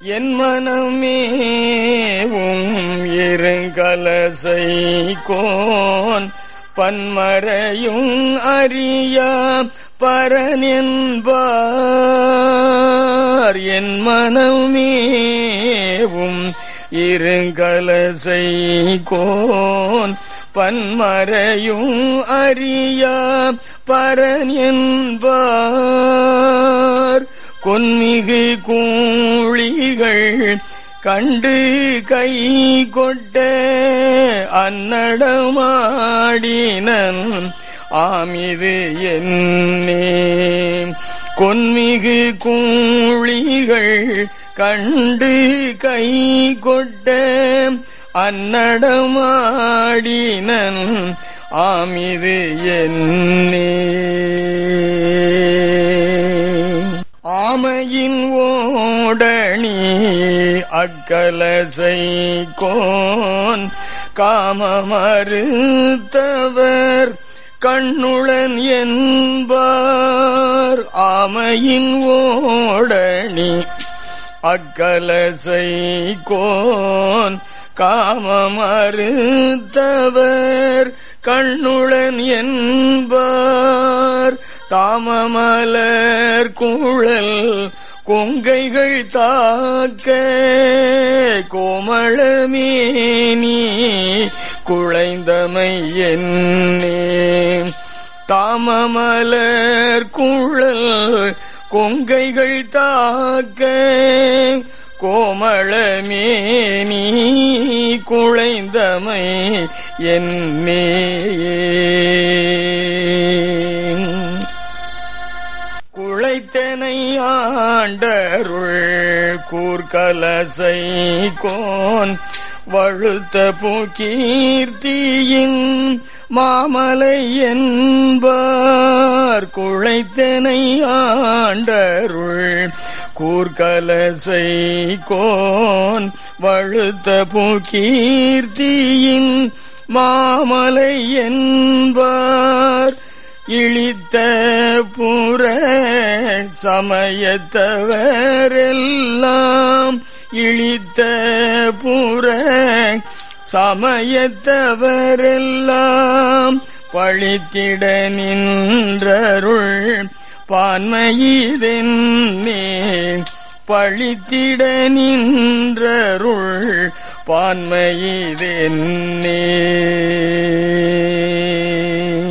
என் மனமேவும் இருங்கலசை cone பன்மறையும் அறியா பரனென்பார் என் மனமேவும் இருங்கலசை cone பன்மறையும் அறியா பரன் என்பார் கொன்மிகு கூழிகள் கண்டு கை கொட்ட அன்னடமாடினன் ஆமிது என்னே கொன்மிகு கூழிகள் கண்டு கை கொட்ட அன்னடமாடினன் ஆமிது என்னே ஆமையின் ஓடணி அக்கலசை கோன் காமமறுத்தவர் கண்ணுளன் என்பார் ஆமையின் ஓடணி அக்கலசை கோன் காமமறுத்தவர் கண்ணுளன் என்பார் தாமமலர் குழல் கொங்கைகள் தாக்க கோமளமேனி குழைந்தமை என்னே தாமமலர் குழல் கொங்கைகள் தாக்க கோமளமேனி குழைந்தமை என்னே குழைத்தனை ஆண்டருள் கூர்கலசை கோன் வழுத்த பூக்கீர்த்தியின் மாமலை என்பார் குழைத்தனை ஆண்டருள் கூர்கலசை கோன் வழுத்த பூக்கீர்த்தியின் மாமலை என்பார் இழித்த புற சமயத்தவரெல்லாம் இழித்த புற சமயத்தவரெல்லாம் பழித்திட நின்றருள் பான்மையிதென்னே பழித்திட நின்றருள் பான்மையிதென்னே